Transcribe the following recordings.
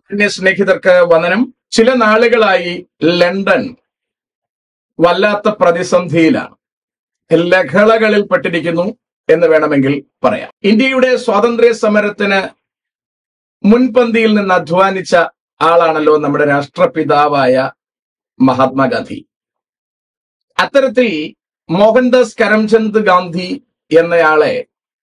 അന്യ സ്നേഹിതർക്ക് വന്ദനം ചില നാളുകളായി ലണ്ടൻ വല്ലാത്ത പ്രതിസന്ധിയിലാണ് ലഹളകളിൽ പെട്ടിരിക്കുന്നു എന്ന് വേണമെങ്കിൽ പറയാം ഇന്ത്യയുടെ സ്വാതന്ത്ര്യ സമരത്തിന് മുൻപന്തിയിൽ നിന്ന് അധ്വാനിച്ച ആളാണല്ലോ നമ്മുടെ രാഷ്ട്രപിതാവായ മഹാത്മാഗാന്ധി അത്തരത്തിൽ മോഹൻദാസ് കരംചന്ദ് ഗാന്ധി എന്നയാളെ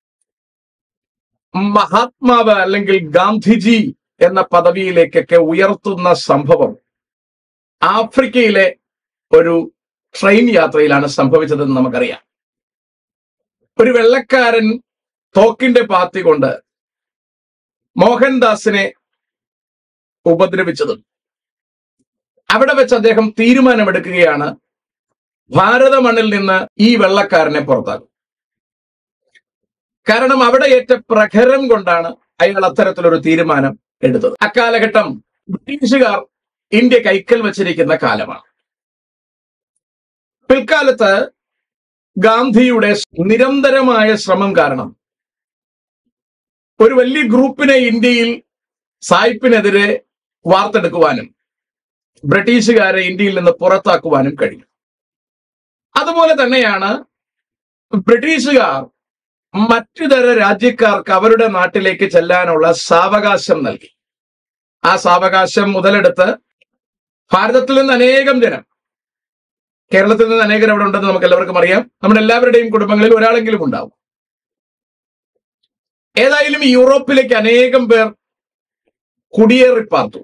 മഹാത്മാവ് അല്ലെങ്കിൽ ഗാന്ധിജി എന്ന പദവിയിലേക്കൊക്കെ ഉയർത്തുന്ന സംഭവം ആഫ്രിക്കയിലെ ഒരു ട്രെയിൻ യാത്രയിലാണ് സംഭവിച്ചതെന്ന് നമുക്കറിയാം ഒരു വെള്ളക്കാരൻ തോക്കിന്റെ പാത്തി കൊണ്ട് മോഹൻദാസിനെ ഉപദ്രവിച്ചതും അവിടെ വെച്ച് അദ്ദേഹം തീരുമാനമെടുക്കുകയാണ് ഭാരത മണ്ണിൽ നിന്ന് ഈ വെള്ളക്കാരനെ പുറത്താക്കും കാരണം അവിടെ ഏറ്റ പ്രഖരം കൊണ്ടാണ് അയാൾ അത്തരത്തിലൊരു തീരുമാനം എടുത്തത് അക്കാലഘട്ടം ബ്രിട്ടീഷുകാർ ഇന്ത്യ കൈക്കൽ വച്ചിരിക്കുന്ന കാലമാണ് പിൽക്കാലത്ത് ഗാന്ധിയുടെ നിരന്തരമായ ശ്രമം കാരണം ഒരു വലിയ ഗ്രൂപ്പിനെ ഇന്ത്യയിൽ സായിപ്പിനെതിരെ വാർത്തെടുക്കുവാനും ബ്രിട്ടീഷുകാരെ ഇന്ത്യയിൽ നിന്ന് പുറത്താക്കുവാനും കഴിയും അതുപോലെ തന്നെയാണ് ബ്രിട്ടീഷുകാർ മറ്റു തര രാജ്യക്കാർക്ക് അവരുടെ നാട്ടിലേക്ക് ചെല്ലാനുള്ള സാവകാശം നൽകി ആ സാവകാശം മുതലെടുത്ത് ഭാരതത്തിൽ നിന്ന് അനേകം ജനം കേരളത്തിൽ നിന്ന് അനേകർ അവിടെ ഉണ്ടെന്ന് നമുക്ക് എല്ലാവർക്കും അറിയാം നമ്മുടെ എല്ലാവരുടെയും കുടുംബങ്ങളിൽ ഒരാളെങ്കിലും ഉണ്ടാവും ഏതായാലും ഈ യൂറോപ്പിലേക്ക് അനേകം പേർ കുടിയേറി പാർത്തു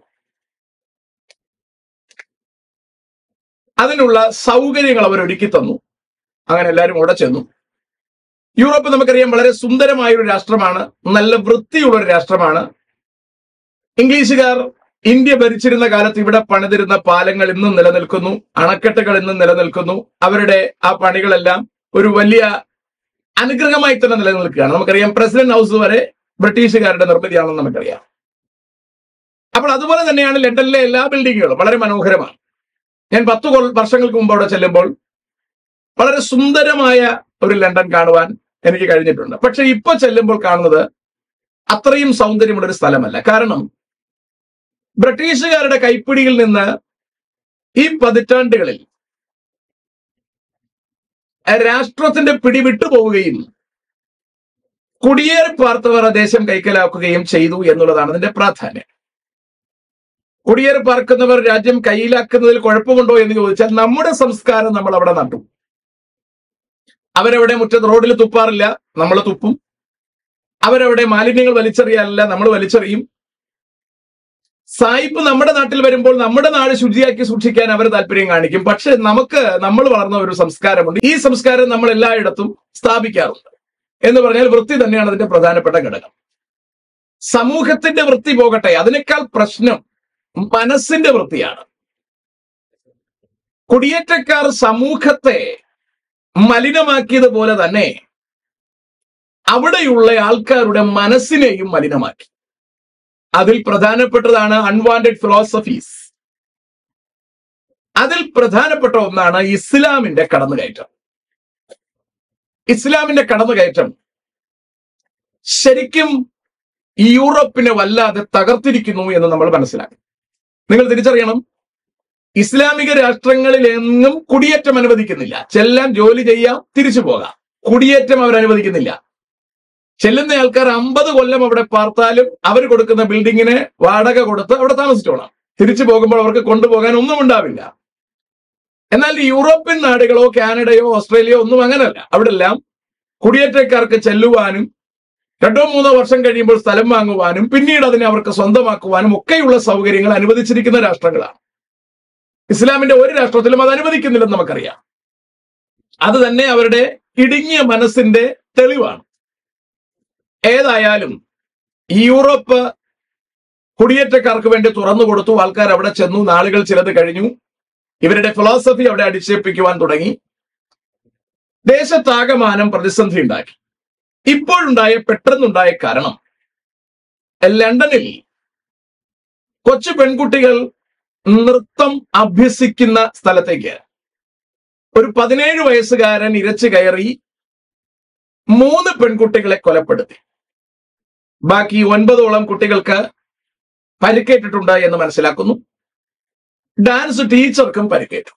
അതിനുള്ള സൗകര്യങ്ങൾ അവർ ഒരുക്കി തന്നു അങ്ങനെ എല്ലാവരും അവിടെ ചെന്നു യൂറോപ്പ് നമുക്കറിയാം വളരെ സുന്ദരമായ ഒരു രാഷ്ട്രമാണ് നല്ല വൃത്തിയുള്ള ഒരു രാഷ്ട്രമാണ് ഇംഗ്ലീഷുകാർ ഇന്ത്യ ഭരിച്ചിരുന്ന കാലത്ത് ഇവിടെ പണിതിരുന്ന പാലങ്ങൾ ഇന്നും നിലനിൽക്കുന്നു അണക്കെട്ടുകൾ ഇന്നും നിലനിൽക്കുന്നു അവരുടെ ആ പണികളെല്ലാം ഒരു വലിയ അനുഗ്രഹമായി തന്നെ നിലനിൽക്കുകയാണ് നമുക്കറിയാം പ്രസിഡന്റ് ഹൗസ് വരെ ബ്രിട്ടീഷുകാരുടെ നിർമ്മിതിയാണെന്ന് നമുക്കറിയാം അപ്പോൾ അതുപോലെ തന്നെയാണ് ലണ്ടനിലെ എല്ലാ ബിൽഡിങ്ങുകളും വളരെ മനോഹരമാണ് ഞാൻ പത്തു കൊൽ വർഷങ്ങൾക്ക് മുമ്പ് അവിടെ ചെല്ലുമ്പോൾ വളരെ സുന്ദരമായ ഒരു ലണ്ടൻ കാണുവാൻ എനിക്ക് കഴിഞ്ഞിട്ടുണ്ട് പക്ഷെ ഇപ്പൊ ചെല്ലുമ്പോൾ കാണുന്നത് അത്രയും സൗന്ദര്യമുള്ള ഒരു സ്ഥലമല്ല കാരണം ബ്രിട്ടീഷുകാരുടെ കൈപ്പിടിയിൽ നിന്ന് ഈ പതിറ്റാണ്ടുകളിൽ രാഷ്ട്രത്തിന്റെ പിടി വിട്ടുപോവുകയും കുടിയേറി പാർത്തവർ ആ ദേശം കൈക്കലാക്കുകയും ചെയ്തു എന്നുള്ളതാണ് അതിന്റെ പ്രാധാന്യം കുടിയേറി പാർക്കുന്നവർ രാജ്യം കയ്യിലാക്കുന്നതിൽ കുഴപ്പമുണ്ടോ എന്ന് ചോദിച്ചാൽ നമ്മുടെ സംസ്കാരം നമ്മൾ അവിടെ നട്ടു അവരവിടെ മുറ്റത്ത് റോഡിൽ തുപ്പാറില്ല നമ്മൾ തുപ്പും അവരവിടെ മാലിന്യങ്ങൾ വലിച്ചെറിയാറില്ല നമ്മൾ വലിച്ചെറിയും സായിപ്പ് നമ്മുടെ നാട്ടിൽ വരുമ്പോൾ നമ്മുടെ നാട് ശുചിയാക്കി സൂക്ഷിക്കാൻ അവർ താല്പര്യം കാണിക്കും പക്ഷെ നമുക്ക് നമ്മൾ വളർന്ന ഒരു സംസ്കാരമുണ്ട് ഈ സംസ്കാരം നമ്മൾ എല്ലായിടത്തും സ്ഥാപിക്കാറുണ്ട് എന്ന് പറഞ്ഞാൽ വൃത്തി തന്നെയാണ് അതിന്റെ പ്രധാനപ്പെട്ട ഘടകം സമൂഹത്തിന്റെ വൃത്തി പോകട്ടെ അതിനേക്കാൾ പ്രശ്നം മനസ്സിന്റെ വൃത്തിയാണ് കുടിയേറ്റക്കാർ സമൂഹത്തെ മലിനമാക്കിയതുപോലെ തന്നെ അവിടെയുള്ള ആൾക്കാരുടെ മനസ്സിനെയും മലിനമാക്കി അതിൽ പ്രധാനപ്പെട്ടതാണ് അൺവാണ്ടഡ് ഫിലോസഫീസ് അതിൽ പ്രധാനപ്പെട്ട ഒന്നാണ് ഇസ്ലാമിന്റെ കടന്നുകയറ്റം ഇസ്ലാമിന്റെ കടന്നുകയറ്റം ശരിക്കും ഈ യൂറോപ്പിനെ വല്ലാതെ തകർത്തിരിക്കുന്നു എന്ന് നമ്മൾ മനസ്സിലാക്കും നിങ്ങൾ തിരിച്ചറിയണം ഇസ്ലാമിക രാഷ്ട്രങ്ങളിൽ എങ്ങും കുടിയേറ്റം അനുവദിക്കുന്നില്ല ചെല്ലാൻ ജോലി ചെയ്യാം തിരിച്ചു പോകാം കുടിയേറ്റം അവർ അനുവദിക്കുന്നില്ല ചെല്ലുന്ന ആൾക്കാർ അമ്പത് കൊല്ലം അവിടെ പാർത്താലും അവർ കൊടുക്കുന്ന ബിൽഡിങ്ങിന് വാടക കൊടുത്ത് അവിടെ താമസിച്ചോളാം തിരിച്ചു പോകുമ്പോൾ അവർക്ക് കൊണ്ടുപോകാൻ ഒന്നും ഉണ്ടാവില്ല എന്നാൽ യൂറോപ്യൻ നാടുകളോ കാനഡയോ ഓസ്ട്രേലിയയോ ഒന്നും അങ്ങനല്ല അവിടെ എല്ലാം കുടിയേറ്റക്കാർക്ക് ചെല്ലുവാനും രണ്ടോ മൂന്നോ വർഷം കഴിയുമ്പോൾ സ്ഥലം വാങ്ങുവാനും പിന്നീട് അതിനെ അവർക്ക് സ്വന്തമാക്കുവാനും ഒക്കെയുള്ള സൗകര്യങ്ങൾ അനുവദിച്ചിരിക്കുന്ന രാഷ്ട്രങ്ങളാണ് ഇസ്ലാമിന്റെ ഒരു രാഷ്ട്രത്തിലും അത് അനുവദിക്കുന്നില്ലെന്ന് നമുക്കറിയാം അത് തന്നെ അവരുടെ ഇടുങ്ങിയ മനസ്സിന്റെ തെളിവാണ് ഏതായാലും ഈ യൂറോപ്പ് കുടിയേറ്റക്കാർക്ക് വേണ്ടി തുറന്നു കൊടുത്തു ആൾക്കാർ അവിടെ ചെന്നു നാളുകൾ ചിലത് കഴിഞ്ഞു ഇവരുടെ ഫിലോസഫി അവിടെ അടിച്ചേൽപ്പിക്കുവാൻ തുടങ്ങി ദേശത്താകമാനം പ്രതിസന്ധി ഉണ്ടാക്കി ഇപ്പോഴുണ്ടായ പെട്ടെന്നുണ്ടായ കാരണം ലണ്ടനിൽ കൊച്ചു പെൺകുട്ടികൾ നൃത്തം അഭ്യസിക്കുന്ന സ്ഥലത്തേക്ക് ഒരു പതിനേഴ് വയസ്സുകാരൻ ഇരച്ചു കയറി മൂന്ന് പെൺകുട്ടികളെ കൊലപ്പെടുത്തി ബാക്കി ഒൻപതോളം കുട്ടികൾക്ക് പരിക്കേറ്റിട്ടുണ്ട് എന്ന് മനസ്സിലാക്കുന്നു ഡാൻസ് ടീച്ചർക്കും പരിക്കേറ്റു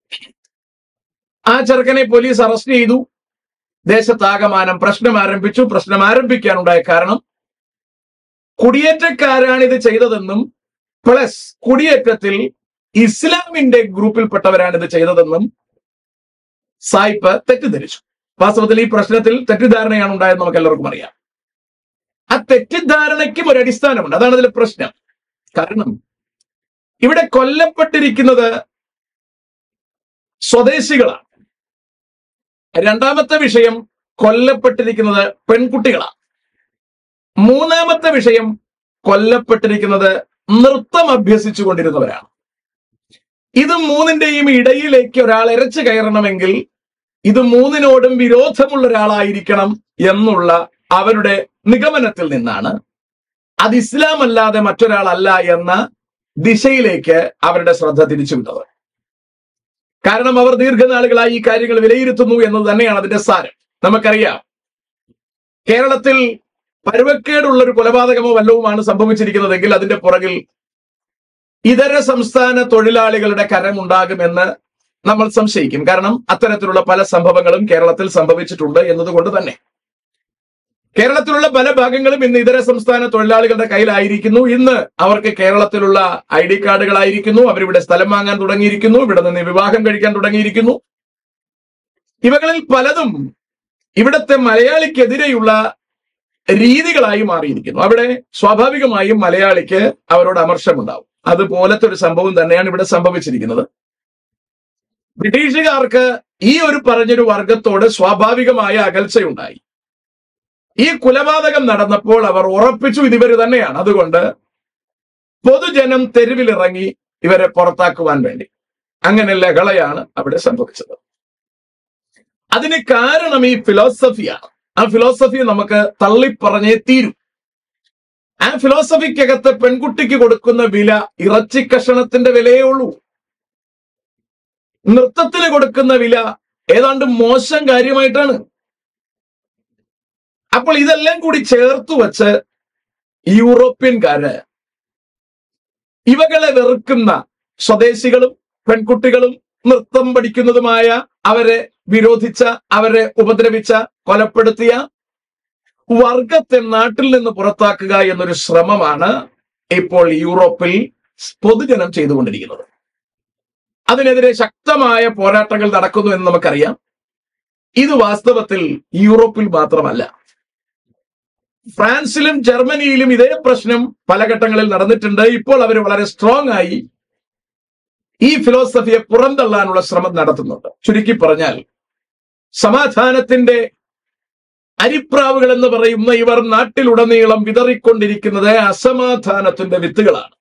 ആ ചെറുക്കനെ പോലീസ് അറസ്റ്റ് ചെയ്തു ദേശത്താകമാനം പ്രശ്നം ആരംഭിച്ചു പ്രശ്നം ആരംഭിക്കാനുണ്ടായ കാരണം കുടിയേറ്റക്കാരാണ് ഇത് ചെയ്തതെന്നും പ്ലസ് കുടിയേറ്റത്തിൽ ഇസ്ലാമിന്റെ ഗ്രൂപ്പിൽപ്പെട്ടവരാണ് ഇത് ചെയ്തതെന്നും സായിപ്പ് തെറ്റിദ്ധരിച്ചു വാസ്തവത്തിൽ ഈ പ്രശ്നത്തിൽ തെറ്റിദ്ധാരണയാണ് ഉണ്ടായത് നമുക്ക് എല്ലാവർക്കും അറിയാം ആ തെറ്റിദ്ധാരണയ്ക്കും ഒരു അടിസ്ഥാനമുണ്ട് അതാണ് അതിലെ പ്രശ്നം കാരണം ഇവിടെ കൊല്ലപ്പെട്ടിരിക്കുന്നത് സ്വദേശികളാണ് രണ്ടാമത്തെ വിഷയം കൊല്ലപ്പെട്ടിരിക്കുന്നത് പെൺകുട്ടികളാണ് മൂന്നാമത്തെ വിഷയം കൊല്ലപ്പെട്ടിരിക്കുന്നത് നൃത്തം അഭ്യസിച്ചു കൊണ്ടിരുന്നവരാണ് ഇത് മൂന്നിന്റെയും ഇടയിലേക്ക് ഒരാൾ ഇരച്ചു കയറണമെങ്കിൽ ഇത് മൂന്നിനോടും വിരോധമുള്ള ഒരാളായിരിക്കണം എന്നുള്ള അവരുടെ നിഗമനത്തിൽ നിന്നാണ് അത് ഇസ്ലാം അല്ലാതെ മറ്റൊരാളല്ല എന്ന ദിശയിലേക്ക് അവരുടെ ശ്രദ്ധ തിരിച്ചുവിട്ടത് കാരണം അവർ ദീർഘനാളുകളായി ഈ കാര്യങ്ങൾ വിലയിരുത്തുന്നു എന്നത് തന്നെയാണ് അതിന്റെ സാരം നമുക്കറിയാം കേരളത്തിൽ പരുവക്കേടുള്ള ഒരു കൊലപാതകമോ വല്ലവുമാണ് സംഭവിച്ചിരിക്കുന്നതെങ്കിൽ അതിന്റെ പുറകിൽ ഇതര സംസ്ഥാന തൊഴിലാളികളുടെ കരമുണ്ടാകുമെന്ന് നമ്മൾ സംശയിക്കും കാരണം അത്തരത്തിലുള്ള പല സംഭവങ്ങളും കേരളത്തിൽ സംഭവിച്ചിട്ടുണ്ട് എന്നതുകൊണ്ട് തന്നെ കേരളത്തിലുള്ള പല ഭാഗങ്ങളും ഇന്ന് ഇതര സംസ്ഥാന തൊഴിലാളികളുടെ കയ്യിലായിരിക്കുന്നു ഇന്ന് അവർക്ക് കേരളത്തിലുള്ള ഐ ഡി കാർഡുകളായിരിക്കുന്നു അവരിവിടെ സ്ഥലം വാങ്ങാൻ തുടങ്ങിയിരിക്കുന്നു ഇവിടെ നിന്ന് വിവാഹം കഴിക്കാൻ തുടങ്ങിയിരിക്കുന്നു ഇവകളിൽ പലതും ഇവിടത്തെ മലയാളിക്കെതിരെയുള്ള രീതികളായി മാറിയിരിക്കുന്നു അവിടെ സ്വാഭാവികമായും മലയാളിക്ക് അവരോട് അമർഷമുണ്ടാവും അതുപോലത്തെ ഒരു സംഭവം തന്നെയാണ് ഇവിടെ സംഭവിച്ചിരിക്കുന്നത് ബ്രിട്ടീഷുകാർക്ക് ഈ ഒരു പറഞ്ഞൊരു വർഗത്തോട് സ്വാഭാവികമായ അകൽച്ചയുണ്ടായി ഈ കൊലപാതകം നടന്നപ്പോൾ അവർ ഉറപ്പിച്ചു ഇതിവര് തന്നെയാണ് അതുകൊണ്ട് പൊതുജനം തെരുവിലിറങ്ങി ഇവരെ പുറത്താക്കുവാൻ വേണ്ടി അങ്ങനെ ലഹളയാണ് അവിടെ സംഭവിച്ചത് അതിന് കാരണം ഈ ഫിലോസഫിയാണ് ആ ഫിലോസഫി നമുക്ക് തള്ളിപ്പറഞ്ഞേ തീരും ആ ഫിലോസഫിക്കകത്ത് പെൺകുട്ടിക്ക് കൊടുക്കുന്ന വില ഇറച്ചി കഷണത്തിന്റെ വിലയേ ഉള്ളൂ നൃത്തത്തിന് കൊടുക്കുന്ന വില ഏതാണ്ട് മോശം കാര്യമായിട്ടാണ് അപ്പോൾ ഇതെല്ലാം കൂടി ചേർത്ത് വച്ച് യൂറോപ്യൻകാര് ഇവകളെ വെറുക്കുന്ന സ്വദേശികളും പെൺകുട്ടികളും നൃത്തം പഠിക്കുന്നതുമായ അവരെ വിരോധിച്ച അവരെ ഉപദ്രവിച്ച കൊലപ്പെടുത്തിയ വർഗത്തെ നാട്ടിൽ നിന്ന് പുറത്താക്കുക എന്നൊരു ശ്രമമാണ് ഇപ്പോൾ യൂറോപ്പിൽ പൊതുജനം ചെയ്തുകൊണ്ടിരിക്കുന്നത് അതിനെതിരെ ശക്തമായ പോരാട്ടങ്ങൾ നടക്കുന്നു എന്ന് നമുക്കറിയാം ഇത് വാസ്തവത്തിൽ യൂറോപ്പിൽ മാത്രമല്ല ഫ്രാൻസിലും ജർമ്മനിയിലും ഇതേ പ്രശ്നം പല ഘട്ടങ്ങളിൽ നടന്നിട്ടുണ്ട് ഇപ്പോൾ അവർ വളരെ സ്ട്രോങ് ആയി ഈ ഫിലോസഫിയെ പുറന്തള്ളാനുള്ള ശ്രമം നടത്തുന്നുണ്ട് ചുരുക്കി പറഞ്ഞാൽ സമാധാനത്തിന്റെ അരിപ്രാവുകൾ എന്ന് പറയുന്ന ഇവർ നാട്ടിലുടനീളം വിതറിക്കൊണ്ടിരിക്കുന്നത് അസമാധാനത്തിന്റെ വിത്തുകളാണ്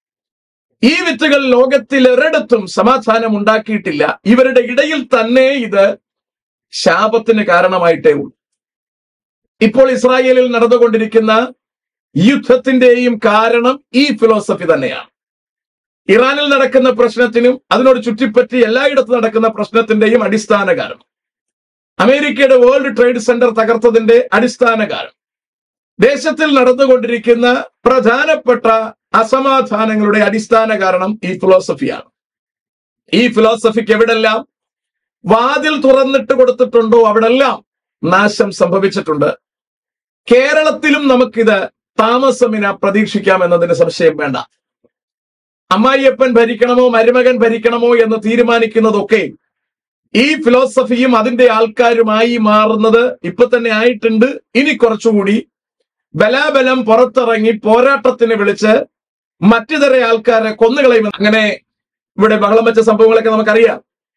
ഈ വിത്തുകൾ ലോകത്തിൽ ഒരിടത്തും സമാധാനം ഉണ്ടാക്കിയിട്ടില്ല ഇവരുടെ ഇടയിൽ തന്നെ ഇത് ശാപത്തിന് കാരണമായിട്ടേ ഉള്ളൂ ഇപ്പോൾ ഇസ്രായേലിൽ നടന്നുകൊണ്ടിരിക്കുന്ന യുദ്ധത്തിന്റെയും കാരണം ഈ ഫിലോസഫി തന്നെയാണ് ഇറാനിൽ നടക്കുന്ന പ്രശ്നത്തിനും അതിനോട് ചുറ്റിപ്പറ്റി എല്ലായിടത്തും നടക്കുന്ന പ്രശ്നത്തിന്റെയും അടിസ്ഥാന കാരണം അമേരിക്കയുടെ വേൾഡ് ട്രേഡ് സെന്റർ തകർത്തതിന്റെ അടിസ്ഥാന കാരണം ദേശത്തിൽ നടന്നുകൊണ്ടിരിക്കുന്ന പ്രധാനപ്പെട്ട അസമാധാനങ്ങളുടെ അടിസ്ഥാന കാരണം ഈ ഫിലോസഫിയാണ് ഈ ഫിലോസഫിക്ക് എവിടെല്ലാം വാതിൽ തുറന്നിട്ട് കൊടുത്തിട്ടുണ്ടോ അവിടെല്ലാം നാശം സംഭവിച്ചിട്ടുണ്ട് കേരളത്തിലും നമുക്കിത് താമസമിന പ്രതീക്ഷിക്കാം എന്നതിന് സംശയം വേണ്ട അമ്മായിയപ്പൻ ഭരിക്കണമോ മരുമകൻ ഭരിക്കണമോ എന്ന് തീരുമാനിക്കുന്നതൊക്കെ ഈ ഫിലോസഫിയും അതിന്റെ ആൾക്കാരുമായി മാറുന്നത് ഇപ്പൊ തന്നെ ആയിട്ടുണ്ട് ഇനി കുറച്ചുകൂടി ബലാബലം പുറത്തിറങ്ങി പോരാട്ടത്തിന് വിളിച്ച് മറ്റിതര ആൾക്കാരെ കൊന്നുകളയും അങ്ങനെ ഇവിടെ ബഹളം വെച്ച സംഭവങ്ങളൊക്കെ നമുക്കറിയാം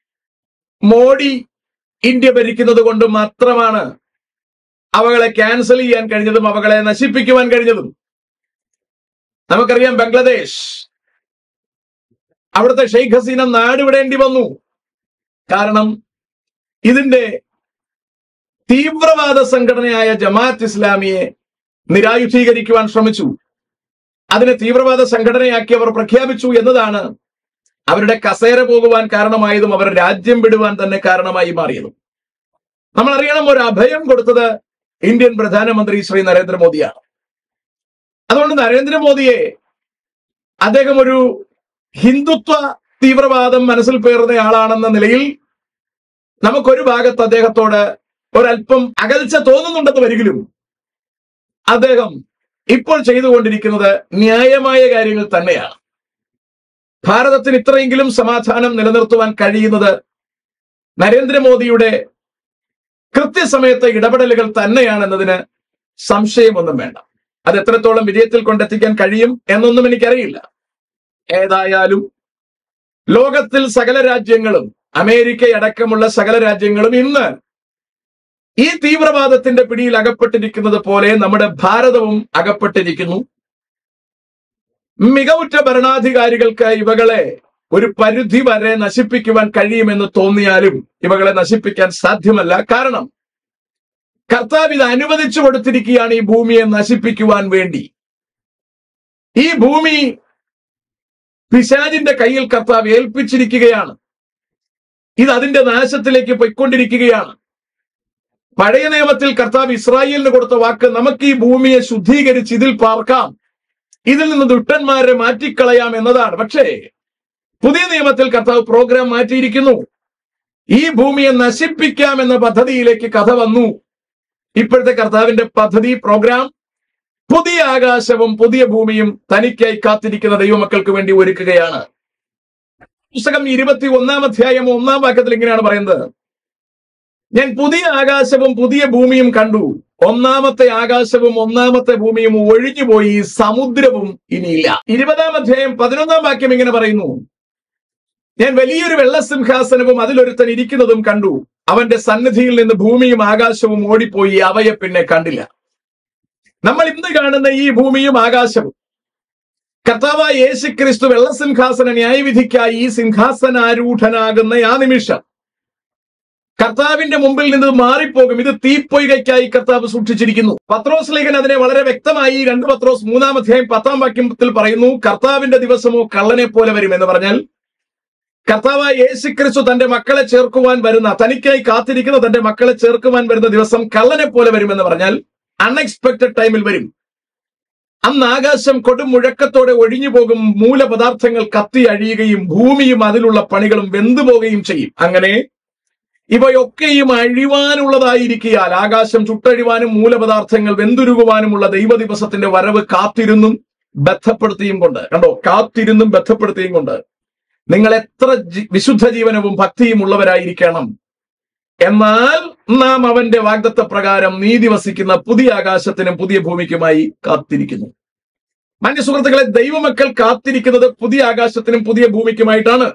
മോഡി ഇന്ത്യ ഭരിക്കുന്നത് കൊണ്ട് മാത്രമാണ് അവകളെ ക്യാൻസൽ ചെയ്യാൻ കഴിഞ്ഞതും അവകളെ നശിപ്പിക്കുവാൻ കഴിഞ്ഞതും നമുക്കറിയാം ബംഗ്ലാദേശ് അവിടുത്തെ ഷെയ്ഖ് ഹസീന നാടുവിടേണ്ടി വന്നു കാരണം ഇതിന്റെ തീവ്രവാദ സംഘടനയായ ജമാഅത്ത് ഇസ്ലാമിയെ നിരായുധീകരിക്കുവാൻ ശ്രമിച്ചു അതിനെ തീവ്രവാദ സംഘടനയാക്കി അവർ പ്രഖ്യാപിച്ചു എന്നതാണ് അവരുടെ കസേര പോകുവാൻ കാരണമായതും അവർ രാജ്യം വിടുവാൻ തന്നെ കാരണമായി മാറിയതും നമ്മൾ അറിയണം ഒരു അഭയം കൊടുത്തത് ഇന്ത്യൻ പ്രധാനമന്ത്രി ശ്രീ നരേന്ദ്രമോദിയാണ് അതുകൊണ്ട് നരേന്ദ്രമോദിയെ അദ്ദേഹം ഒരു ഹിന്ദുത്വ തീവ്രവാദം മനസ്സിൽ പേറുന്ന ആളാണെന്ന നിലയിൽ നമുക്കൊരു ഭാഗത്ത് അദ്ദേഹത്തോട് ഒരല്പം അകൽച്ച തോന്നുന്നുണ്ടെന്ന് വരികിലും അദ്ദേഹം ഇപ്പോൾ ചെയ്തുകൊണ്ടിരിക്കുന്നത് ന്യായമായ കാര്യങ്ങൾ തന്നെയാണ് ഭാരതത്തിന് ഇത്രയെങ്കിലും സമാധാനം നിലനിർത്തുവാൻ കഴിയുന്നത് നരേന്ദ്രമോദിയുടെ കൃത്യസമയത്തെ ഇടപെടലുകൾ തന്നെയാണെന്നതിന് സംശയമൊന്നും വേണ്ട അത് എത്രത്തോളം വിജയത്തിൽ കൊണ്ടെത്തിക്കാൻ കഴിയും എന്നൊന്നും എനിക്കറിയില്ല ഏതായാലും ലോകത്തിൽ സകല രാജ്യങ്ങളും അമേരിക്കയടക്കമുള്ള സകല രാജ്യങ്ങളും ഇന്ന് ഈ തീവ്രവാദത്തിന്റെ പിടിയിൽ അകപ്പെട്ടിരിക്കുന്നത് പോലെ നമ്മുടെ ഭാരതവും അകപ്പെട്ടിരിക്കുന്നു മികവുറ്റ ഭരണാധികാരികൾക്ക് ഇവകളെ ഒരു പരിധി വരെ നശിപ്പിക്കുവാൻ കഴിയുമെന്ന് തോന്നിയാലും ഇവകളെ നശിപ്പിക്കാൻ സാധ്യമല്ല കാരണം കർത്താവ് ഇത് അനുവദിച്ചു കൊടുത്തിരിക്കുകയാണ് ഈ ഭൂമിയെ നശിപ്പിക്കുവാൻ വേണ്ടി ഈ ഭൂമി പിശാജിന്റെ കയ്യിൽ കർത്താവ് ഏൽപ്പിച്ചിരിക്കുകയാണ് ഇത് അതിന്റെ നാശത്തിലേക്ക് പൊയ്ക്കൊണ്ടിരിക്കുകയാണ് പഴയ നിയമത്തിൽ കർത്താവ് ഇസ്രായേലിന് കൊടുത്ത വാക്ക് നമുക്ക് ഈ ഭൂമിയെ ശുദ്ധീകരിച്ച് ഇതിൽ പാർക്കാം ഇതിൽ നിന്ന് ദുഷ്ടന്മാരെ മാറ്റിക്കളയാം എന്നതാണ് പക്ഷേ പുതിയ നിയമത്തിൽ കർത്താവ് പ്രോഗ്രാം മാറ്റിയിരിക്കുന്നു ഈ ഭൂമിയെ നശിപ്പിക്കാം എന്ന പദ്ധതിയിലേക്ക് കഥ വന്നു ഇപ്പോഴത്തെ കർത്താവിന്റെ പദ്ധതി പ്രോഗ്രാം പുതിയ ആകാശവും പുതിയ ഭൂമിയും തനിക്കായി കാത്തിരിക്കുന്ന ദൈവമക്കൾക്ക് വേണ്ടി ഒരുക്കുകയാണ് പുസ്തകം ഇരുപത്തി ഒന്നാം അധ്യായം ഒന്നാം വാക്യത്തിൽ ഇങ്ങനെയാണ് പറയുന്നത് ഞാൻ പുതിയ ആകാശവും പുതിയ ഭൂമിയും കണ്ടു ഒന്നാമത്തെ ആകാശവും ഒന്നാമത്തെ ഭൂമിയും ഒഴിഞ്ഞുപോയി സമുദ്രവും ഇനിയില്ല ഇരുപതാം അധ്യായം പതിനൊന്നാം വാക്യം ഇങ്ങനെ പറയുന്നു ഞാൻ വലിയൊരു വെള്ളസിംഹാസനവും അതിലൊരുത്തൻ ഇരിക്കുന്നതും കണ്ടു അവന്റെ സന്നിധിയിൽ നിന്ന് ഭൂമിയും ആകാശവും ഓടിപ്പോയി അവയെ പിന്നെ കണ്ടില്ല നമ്മൾ ഇന്ന് കാണുന്ന ഈ ഭൂമിയും ആകാശവും കർത്താവായ യേശു ക്രിസ്തു വെള്ളസിംഹാസന ന്യായവിധിക്കായി ഈ സിംഹാസനാരൂഢനാകുന്ന ആ നിമിഷം കർത്താവിന്റെ മുമ്പിൽ നിന്ന് മാറിപ്പോകും ഇത് തീപ്പൊയ്കയ്ക്കായി കർത്താവ് സൂക്ഷിച്ചിരിക്കുന്നു പത്രോസ് ലേഖൻ അതിനെ വളരെ വ്യക്തമായി രണ്ട് പത്രോസ് മൂന്നാം അധ്യായം പത്താം വാക്യത്തിൽ പറയുന്നു കർത്താവിന്റെ ദിവസമോ കള്ളനെ പോലെ വരും എന്ന് പറഞ്ഞാൽ കർത്താവായ യേശു ക്രിസ്തു തന്റെ മക്കളെ ചേർക്കുവാൻ വരുന്ന തനിക്കായി കാത്തിരിക്കുന്ന തന്റെ മക്കളെ ചേർക്കുവാൻ വരുന്ന ദിവസം കള്ളനെ പോലെ വരുമെന്ന് പറഞ്ഞാൽ അൺഎക്സ്പെക്ടഡ് ടൈമിൽ വരും അന്ന് ആകാശം കൊടും മുഴക്കത്തോടെ ഒഴിഞ്ഞു പോകും മൂലപദാർത്ഥങ്ങൾ കത്തി അഴിയുകയും ഭൂമിയും അതിലുള്ള പണികളും വെന്തുപോകുകയും ചെയ്യും അങ്ങനെ ഇവയൊക്കെയും അഴിവാനുള്ളതായിരിക്കിയാൽ ആകാശം ചുട്ടഴിവാനും മൂലപദാർത്ഥങ്ങൾ വെന്തുരുകുവാനുമുള്ള ദൈവ ദിവസത്തിന്റെ വരവ് കാത്തിരുന്നും ബന്ധപ്പെടുത്തിയും കൊണ്ട് കണ്ടോ കാത്തിരുന്നും ബന്ധപ്പെടുത്തിയും കൊണ്ട് നിങ്ങൾ എത്ര ജി- വിശുദ്ധ ജീവനവും ഭക്തിയും ഉള്ളവരായിരിക്കണം എന്നാൽ നാം അവന്റെ വാഗ്ദത്ത പ്രകാരം നീതി വസിക്കുന്ന പുതിയ ആകാശത്തിനും പുതിയ ഭൂമിക്കുമായി കാത്തിരിക്കുന്നു മാന്യ സുഹൃത്തുക്കളെ ദൈവമക്കൾ കാത്തിരിക്കുന്നത് പുതിയ ആകാശത്തിനും പുതിയ ഭൂമിക്കുമായിട്ടാണ്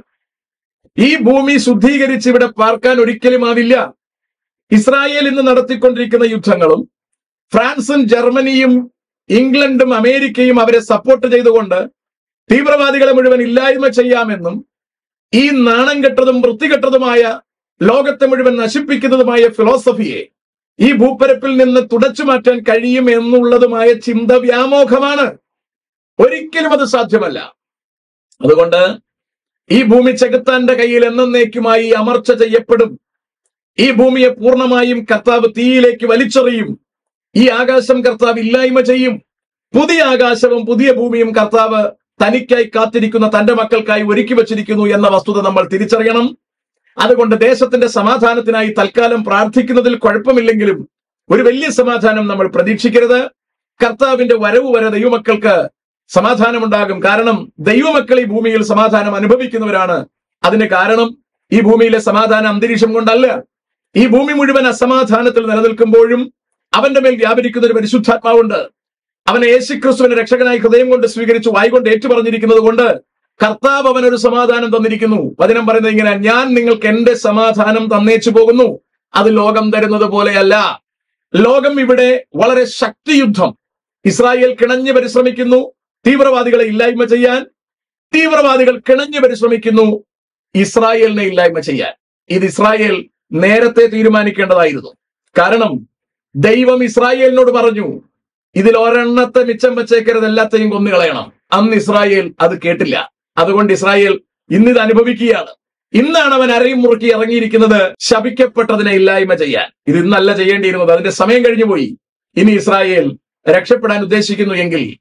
ഈ ഭൂമി ശുദ്ധീകരിച്ച് ഇവിടെ പാർക്കാൻ ഒരിക്കലും ആവില്ല ഇസ്രായേൽ ഇന്ന് നടത്തിക്കൊണ്ടിരിക്കുന്ന യുദ്ധങ്ങളും ഫ്രാൻസും ജർമ്മനിയും ഇംഗ്ലണ്ടും അമേരിക്കയും അവരെ സപ്പോർട്ട് ചെയ്തുകൊണ്ട് തീവ്രവാദികളെ മുഴുവൻ ഇല്ലായ്മ ചെയ്യാമെന്നും ഈ നാണം കെട്ടതും വൃത്തികെട്ടതുമായ ലോകത്തെ മുഴുവൻ നശിപ്പിക്കുന്നതുമായ ഫിലോസഫിയെ ഈ ഭൂപ്പരപ്പിൽ നിന്ന് തുടച്ചു മാറ്റാൻ കഴിയും എന്നുള്ളതുമായ ചിന്ത വ്യാമോഹമാണ് ഒരിക്കലും അത് സാധ്യമല്ല അതുകൊണ്ട് ഈ ഭൂമി ചെകുത്താന്റെ കയ്യിൽ എന്നേക്കുമായി അമർച്ച ചെയ്യപ്പെടും ഈ ഭൂമിയെ പൂർണ്ണമായും കർത്താവ് തീയിലേക്ക് വലിച്ചെറിയും ഈ ആകാശം കർത്താവ് ഇല്ലായ്മ ചെയ്യും പുതിയ ആകാശവും പുതിയ ഭൂമിയും കർത്താവ് തനിക്കായി കാത്തിരിക്കുന്ന തന്റെ മക്കൾക്കായി ഒരുക്കി വച്ചിരിക്കുന്നു എന്ന വസ്തുത നമ്മൾ തിരിച്ചറിയണം അതുകൊണ്ട് ദേശത്തിന്റെ സമാധാനത്തിനായി തൽക്കാലം പ്രാർത്ഥിക്കുന്നതിൽ കുഴപ്പമില്ലെങ്കിലും ഒരു വലിയ സമാധാനം നമ്മൾ പ്രതീക്ഷിക്കരുത് കർത്താവിന്റെ വരവ് വരെ ദൈവമക്കൾക്ക് സമാധാനമുണ്ടാകും കാരണം ദൈവമക്കൾ ഈ ഭൂമിയിൽ സമാധാനം അനുഭവിക്കുന്നവരാണ് അതിന് കാരണം ഈ ഭൂമിയിലെ സമാധാന അന്തരീക്ഷം കൊണ്ടല്ല ഈ ഭൂമി മുഴുവൻ അസമാധാനത്തിൽ നിലനിൽക്കുമ്പോഴും അവന്റെ മേൽ വ്യാപരിക്കുന്ന ഒരു പരിശുദ്ധാത്മാവുണ്ട് അവനെ യേശുക്രിസ്തുവിനെ രക്ഷകനായി ഹൃദയം കൊണ്ട് സ്വീകരിച്ചു വായിക്കൊണ്ട് ഏറ്റുപറഞ്ഞിരിക്കുന്നത് കൊണ്ട് കർത്താവ് അവനൊരു സമാധാനം തന്നിരിക്കുന്നു വചനം പറയുന്നത് ഇങ്ങനെ ഞാൻ നിങ്ങൾക്ക് എന്റെ സമാധാനം തന്നേച്ചു പോകുന്നു അത് ലോകം തരുന്നത് പോലെയല്ല ലോകം ഇവിടെ വളരെ ശക്തിയുദ്ധം ഇസ്രായേൽ കിണഞ്ഞു പരിശ്രമിക്കുന്നു തീവ്രവാദികളെ ഇല്ലായ്മ ചെയ്യാൻ തീവ്രവാദികൾ കിണഞ്ഞു പരിശ്രമിക്കുന്നു ഇസ്രായേലിനെ ഇല്ലായ്മ ചെയ്യാൻ ഇത് ഇസ്രായേൽ നേരത്തെ തീരുമാനിക്കേണ്ടതായിരുന്നു കാരണം ദൈവം ഇസ്രായേലിനോട് പറഞ്ഞു ഇതിൽ ഒരെണ്ണത്തെ മിച്ചം വെച്ചേക്കരുത് എല്ലാത്തെയും കൊന്നുകളയണം അന്ന് ഇസ്രായേൽ അത് കേട്ടില്ല അതുകൊണ്ട് ഇസ്രായേൽ ഇന്നിത് അനുഭവിക്കുകയാണ് ഇന്നാണ് അവൻ അരയും മുറുക്കി ഇറങ്ങിയിരിക്കുന്നത് ശപിക്കപ്പെട്ടതിനെ ഇല്ലായ്മ ചെയ്യാൻ ഇത് ഇന്നല്ല ചെയ്യേണ്ടിയിരുന്നത് അതിന്റെ സമയം കഴിഞ്ഞു പോയി ഇനി ഇസ്രായേൽ രക്ഷപ്പെടാൻ ഉദ്ദേശിക്കുന്നു എങ്കിൽ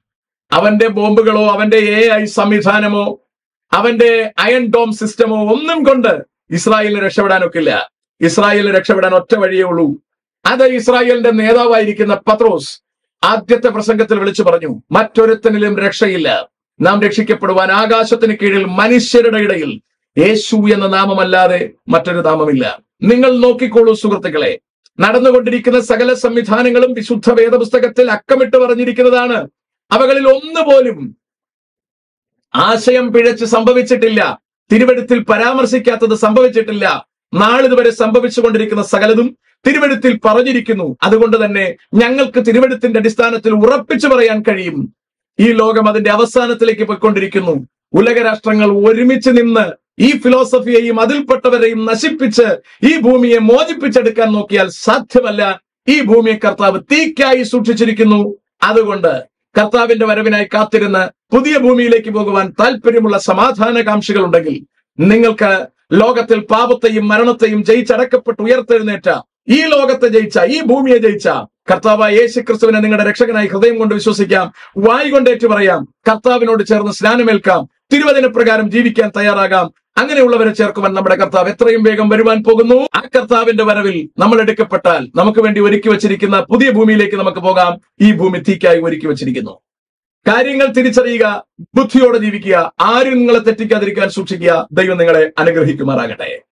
അവന്റെ ബോംബുകളോ അവന്റെ എ ഐ സംവിധാനമോ അവന്റെ അയൺ ഡോം സിസ്റ്റമോ ഒന്നും കൊണ്ട് ഇസ്രായേലിന് രക്ഷപ്പെടാനൊക്കില്ല ഇസ്രായേലിന് രക്ഷപ്പെടാൻ ഒറ്റ വഴിയേ ഉള്ളൂ അത് ഇസ്രായേലിന്റെ നേതാവായിരിക്കുന്ന പത്രോസ് ആദ്യത്തെ പ്രസംഗത്തിൽ വിളിച്ചു പറഞ്ഞു മറ്റൊരുത്തനിലും രക്ഷയില്ല നാം രക്ഷിക്കപ്പെടുവാൻ ആകാശത്തിന് കീഴിൽ മനുഷ്യരുടെ ഇടയിൽ യേശു എന്ന നാമമല്ലാതെ മറ്റൊരു നാമമില്ല നിങ്ങൾ നോക്കിക്കോളൂ സുഹൃത്തുക്കളെ നടന്നുകൊണ്ടിരിക്കുന്ന സകല സംവിധാനങ്ങളും വിശുദ്ധ വേദപുസ്തകത്തിൽ അക്കമിട്ട് പറഞ്ഞിരിക്കുന്നതാണ് അവകളിൽ ഒന്നുപോലും ആശയം പിഴച്ച് സംഭവിച്ചിട്ടില്ല തിരുവഴുത്തിൽ പരാമർശിക്കാത്തത് സംഭവിച്ചിട്ടില്ല നാളിതുവരെ സംഭവിച്ചുകൊണ്ടിരിക്കുന്ന സകലതും തിരുവഴുത്തിൽ പറഞ്ഞിരിക്കുന്നു അതുകൊണ്ട് തന്നെ ഞങ്ങൾക്ക് തിരുവഴുത്തിന്റെ അടിസ്ഥാനത്തിൽ ഉറപ്പിച്ചു പറയാൻ കഴിയും ഈ ലോകം അതിന്റെ അവസാനത്തിലേക്ക് പോയിക്കൊണ്ടിരിക്കുന്നു ഉലകരാഷ്ട്രങ്ങൾ ഒരുമിച്ച് നിന്ന് ഈ ഫിലോസഫിയെയും അതിൽപ്പെട്ടവരെയും നശിപ്പിച്ച് ഈ ഭൂമിയെ മോചിപ്പിച്ചെടുക്കാൻ നോക്കിയാൽ സാധ്യമല്ല ഈ ഭൂമിയെ കർത്താവ് തീക്കായി സൂക്ഷിച്ചിരിക്കുന്നു അതുകൊണ്ട് കർത്താവിന്റെ വരവിനായി കാത്തിരുന്ന് പുതിയ ഭൂമിയിലേക്ക് പോകുവാൻ താല്പര്യമുള്ള സമാധാനകാംക്ഷികൾ ഉണ്ടെങ്കിൽ നിങ്ങൾക്ക് ലോകത്തിൽ പാപത്തെയും മരണത്തെയും ജയിച്ചടക്കപ്പെട്ട് ഉയർത്തെഴുന്നേറ്റ ഈ ലോകത്തെ ജയിച്ച ഈ ഭൂമിയെ ജയിച്ച കർത്താവായ യേശു ക്രിസ്തുവിനെ നിങ്ങളുടെ രക്ഷകനായി ഹൃദയം കൊണ്ട് വിശ്വസിക്കാം വായി കൊണ്ടേറ്റു പറയാം കർത്താവിനോട് ചേർന്ന് സ്നാനമേൽക്കാം തിരുവചന പ്രകാരം ജീവിക്കാൻ തയ്യാറാകാം അങ്ങനെയുള്ളവരെ ചേർക്കുവാൻ നമ്മുടെ കർത്താവ് എത്രയും വേഗം വരുവാൻ പോകുന്നു ആ കർത്താവിന്റെ വരവിൽ നമ്മൾ എടുക്കപ്പെട്ടാൽ നമുക്ക് വേണ്ടി ഒരുക്കി വച്ചിരിക്കുന്ന പുതിയ ഭൂമിയിലേക്ക് നമുക്ക് പോകാം ഈ ഭൂമി തീക്കായി ഒരുക്കി വച്ചിരിക്കുന്നു കാര്യങ്ങൾ തിരിച്ചറിയുക ബുദ്ധിയോടെ ജീവിക്കുക ആരും നിങ്ങളെ തെറ്റിക്കാതിരിക്കാൻ സൂക്ഷിക്കുക ദൈവം നിങ്ങളെ അനുഗ്രഹിക്കുമാറാകട്ടെ